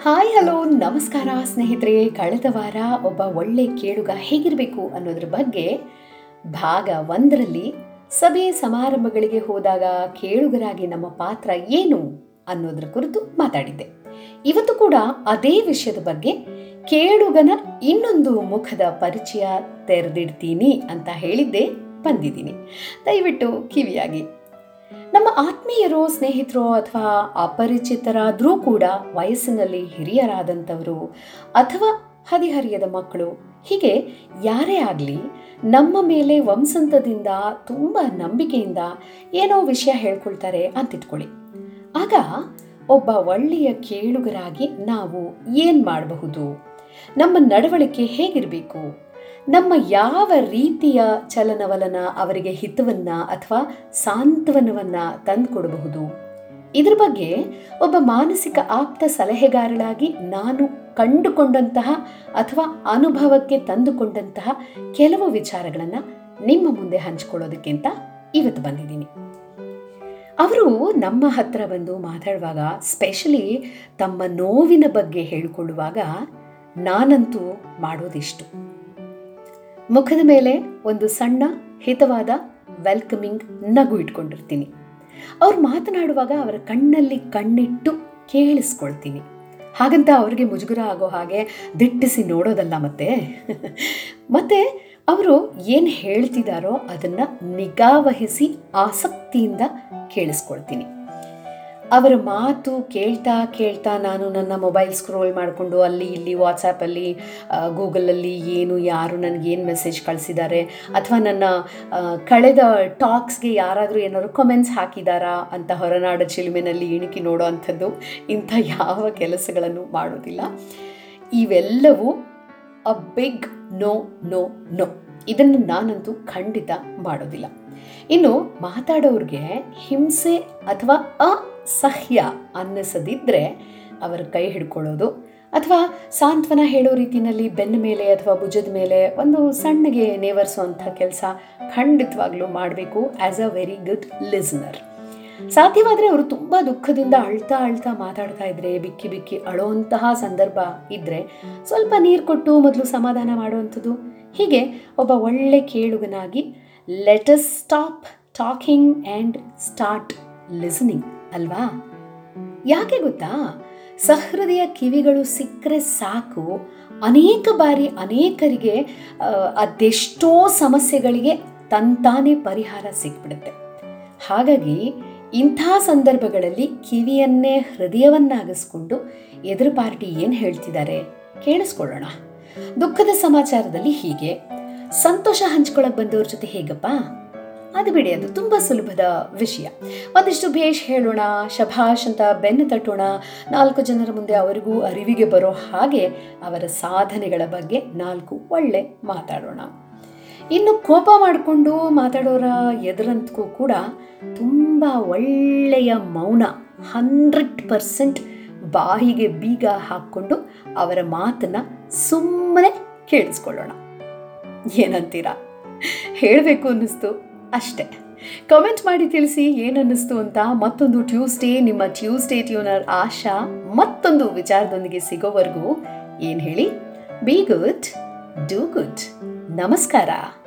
hi hello ನಮಸ್ಕಾರ ಸ್ನೇಹಿತರೆ ಕಳೆದ ವಾರ ಒಬ್ಬ ಒಳ್ಳೆ ಕೇಳುಗ ಹೇಗಿರಬೇಕು ಅನ್ನೋದ್ರ ಬಗ್ಗೆ ಭಾಗ ಒಂದರಲ್ಲಿ ಸಭೆ ಸಮಾರಂಭಗಳಿಗೆ ಹೋದಾಗ ಕೇಳುಗರಾಗಿ ನಮ್ಮ ಪಾತ್ರ ಏನು ಅನ್ನೋದ್ರ ಕುರಿತು ಮಾತಾಡಿದ್ದೆ ಇವತ್ತು ಕೂಡ ಅದೇ ವಿಷಯದ ಬಗ್ಗೆ ಕೇಳುಗನ ಇನ್ನೊಂದು ಮುಖದ ಪರಿಚಯ ತೆರೆದಿಡ್ತೀನಿ ಅಂತ ಹೇಳಿದ್ದೆ ಬಂದಿದ್ದೀನಿ ದಯವಿಟ್ಟು ಕಿವಿಯಾಗಿ ನಮ್ಮ ಆತ್ಮೀಯರು ಸ್ನೇಹಿತರು ಅಥವಾ ಅಪರಿಚಿತರಾದರೂ ಕೂಡ ವಯಸ್ಸಿನಲ್ಲಿ ಹಿರಿಯರಾದಂಥವರು ಅಥವಾ ಹದಿಹರಿಯದ ಮಕ್ಕಳು ಹೀಗೆ ಯಾರೇ ಆಗಲಿ ನಮ್ಮ ಮೇಲೆ ವಂಸಂತದಿಂದ ತುಂಬ ನಂಬಿಕೆಯಿಂದ ಏನೋ ವಿಷಯ ಹೇಳ್ಕೊಳ್ತಾರೆ ಅಂತಿಟ್ಕೊಳ್ಳಿ ಆಗ ಒಬ್ಬ ಒಳ್ಳೆಯ ಕೇಳುಗರಾಗಿ ನಾವು ಏನು ಮಾಡಬಹುದು ನಮ್ಮ ನಡವಳಿಕೆ ಹೇಗಿರಬೇಕು ನಮ್ಮ ಯಾವ ರೀತಿಯ ಚಲನವಲನ ಅವರಿಗೆ ಹಿತವನ್ನ ಅಥವಾ ಸಾಂತ್ವನವನ್ನ ತಂದುಕೊಡಬಹುದು ಇದ್ರ ಬಗ್ಗೆ ಒಬ್ಬ ಮಾನಸಿಕ ಆಪ್ತ ಸಲಹೆಗಾರಳಾಗಿ ನಾನು ಕಂಡುಕೊಂಡಂತಹ ಅಥವಾ ಅನುಭವಕ್ಕೆ ತಂದುಕೊಂಡಂತಹ ಕೆಲವು ವಿಚಾರಗಳನ್ನು ನಿಮ್ಮ ಮುಂದೆ ಹಂಚ್ಕೊಳ್ಳೋದಕ್ಕಿಂತ ಇವತ್ತು ಬಂದಿದ್ದೀನಿ ಅವರು ನಮ್ಮ ಹತ್ರ ಬಂದು ಮಾತಾಡುವಾಗ ಸ್ಪೆಷಲಿ ತಮ್ಮ ನೋವಿನ ಬಗ್ಗೆ ಹೇಳಿಕೊಳ್ಳುವಾಗ ನಾನಂತೂ ಮಾಡೋದಿಷ್ಟು ಮುಖದ ಮೇಲೆ ಒಂದು ಸಣ್ಣ ಹಿತವಾದ ವೆಲ್ಕಮಿಂಗ್ ನಗು ಇಟ್ಕೊಂಡಿರ್ತೀನಿ ಅವ್ರು ಮಾತನಾಡುವಾಗ ಅವರ ಕಣ್ಣಲ್ಲಿ ಕಣ್ಣಿಟ್ಟು ಕೇಳಿಸ್ಕೊಳ್ತೀನಿ ಹಾಗಂತ ಅವ್ರಿಗೆ ಮುಜುಗರ ಆಗೋ ಹಾಗೆ ದಿಟ್ಟಿಸಿ ನೋಡೋದಲ್ಲ ಮತ್ತೆ ಮತ್ತೆ ಅವರು ಏನು ಹೇಳ್ತಿದ್ದಾರೋ ಅದನ್ನು ನಿಗಾವಹಿಸಿ ಆಸಕ್ತಿಯಿಂದ ಕೇಳಿಸ್ಕೊಳ್ತೀನಿ ಅವರ ಮಾತು ಕೇಳ್ತಾ ಕೇಳ್ತಾ ನಾನು ನನ್ನ ಮೊಬೈಲ್ ಸ್ಕ್ರೋಲ್ ಮಾಡಿಕೊಂಡು ಅಲ್ಲಿ ಇಲ್ಲಿ ವಾಟ್ಸಪ್ಪಲ್ಲಿ ಗೂಗಲಲ್ಲಿ ಏನು ಯಾರು ನನಗೇನು ಮೆಸೇಜ್ ಕಳಿಸಿದ್ದಾರೆ ಅಥವಾ ನನ್ನ ಆ, ಕಳೆದ ಟಾಕ್ಸ್ಗೆ ಯಾರಾದರೂ ಏನಾದ್ರು ಕಮೆಂಟ್ಸ್ ಹಾಕಿದಾರಾ ಅಂತ ಹೊರನಾಡ ಚಿಲುಮೆನಲ್ಲಿ ಇಣುಕಿ ನೋಡೋ ಅಂಥದ್ದು ಇಂಥ ಯಾವ ಕೆಲಸಗಳನ್ನು ಮಾಡೋದಿಲ್ಲ ಇವೆಲ್ಲವೂ a big no no no ಇದನ್ನು ನಾನಂತೂ ಖಂಡಿತ ಮಾಡೋದಿಲ್ಲ ಇನ್ನು ಮಾತಾಡೋರಿಗೆ ಹಿಂಸೆ ಅಥವಾ ಅಸಹ್ಯ ಅನ್ನಿಸದಿದ್ದರೆ ಅವರ ಕೈ ಹಿಡ್ಕೊಳ್ಳೋದು ಅಥವಾ ಸಾಂತ್ವನ ಹೇಳೋ ರೀತಿಯಲ್ಲಿ ಬೆನ್ನ ಮೇಲೆ ಅಥವಾ ಭುಜದ ಮೇಲೆ ಒಂದು ಸಣ್ಣಗೆ ನೇವರಿಸುವಂಥ ಕೆಲಸ ಖಂಡಿತವಾಗ್ಲೂ ಮಾಡಬೇಕು as a very good listener ಸಾಧ್ಯವಾದರೆ ಅವರು ತುಂಬ ದುಃಖದಿಂದ ಅಳ್ತಾ ಅಳ್ತಾ ಮಾತಾಡ್ತಾ ಇದ್ರೆ ಬಿಕ್ಕಿ ಬಿಕ್ಕಿ ಅಳೋಂತಹ ಸಂದರ್ಭ ಇದ್ದರೆ ಸ್ವಲ್ಪ ನೀರು ಕೊಟ್ಟು ಮೊದಲು ಸಮಾಧಾನ ಮಾಡುವಂಥದ್ದು ಹೀಗೆ ಒಬ್ಬ ಒಳ್ಳೆ ಕೇಳುಗನಾಗಿ let us stop talking and start listening ಅಲ್ವಾ ಯಾಕೆ ಗೊತ್ತಾ ಸಹೃದಯ ಕಿವಿಗಳು ಸಿಕ್ಕರೆ ಸಾಕು ಅನೇಕ ಬಾರಿ ಅನೇಕರಿಗೆ ಆ, ಅದೆಷ್ಟೋ ಸಮಸ್ಯೆಗಳಿಗೆ ತಂತಾನೇ ಪರಿಹಾರ ಸಿಕ್ಬಿಡುತ್ತೆ ಹಾಗಾಗಿ ಇಂಥ ಸಂದರ್ಭಗಳಲ್ಲಿ ಕಿವಿಯನ್ನೇ ಹೃದಯವನ್ನಾಗಿಸ್ಕೊಂಡು ಎದುರು ಪಾರ್ಟಿ ಏನು ಹೇಳ್ತಿದ್ದಾರೆ ಕೇಳಿಸ್ಕೊಳ್ಳೋಣ ದುಃಖದ ಸಮಾಚಾರದಲ್ಲಿ ಹೀಗೆ ಸಂತೋಷ ಹಂಚ್ಕೊಳಕ್ ಬಂದವ್ರ ಜೊತೆ ಹೇಗಪ್ಪ ಅದು ಬಿಡಿ ಅದು ತುಂಬ ಸುಲಭದ ವಿಷಯ ಒಂದಿಷ್ಟು ಭೇಷ್ ಹೇಳೋಣ ಶಭಾಷ್ ಅಂತ ಬೆನ್ನು ತಟ್ಟೋಣ ನಾಲ್ಕು ಜನರ ಮುಂದೆ ಅವರಿಗೂ ಅರಿವಿಗೆ ಬರೋ ಹಾಗೆ ಅವರ ಸಾಧನೆಗಳ ಬಗ್ಗೆ ನಾಲ್ಕು ಒಳ್ಳೆ ಮಾತಾಡೋಣ ಇನ್ನು ಕೋಪ ಮಾಡಿಕೊಂಡು ಮಾತಾಡೋರ ಎದುರಂತಕ್ಕೂ ಕೂಡ ತುಂಬ ಒಳ್ಳೆಯ ಮೌನ ಹಂಡ್ರೆಡ್ ಪರ್ಸೆಂಟ್ ಬಾಯಿಗೆ ಬೀಗ ಹಾಕ್ಕೊಂಡು ಅವರ ಮಾತನ್ನು ಸುಮ್ಮನೆ ಕೇಳಿಸ್ಕೊಳ್ಳೋಣ ಏನಂತೀರಾ ಹೇಳಬೇಕು ಅನ್ನಿಸ್ತು ಅಷ್ಟೇ ಕಮೆಂಟ್ ಮಾಡಿ ತಿಳಿಸಿ ಏನನ್ನಿಸ್ತು ಅಂತ ಮತ್ತೊಂದು ಟ್ಯೂಸ್ಡೇ ನಿಮ್ಮ ಟ್ಯೂಸ್ಡೇ ಟ್ಯೂನರ್ ಆಶಾ ಮತ್ತೊಂದು ವಿಚಾರದೊಂದಿಗೆ ಸಿಗೋವರೆಗೂ ಏನು ಹೇಳಿ ಬಿ ಗುಡ್ ಡೂ ಗುಡ್ ನಮಸ್ಕಾರ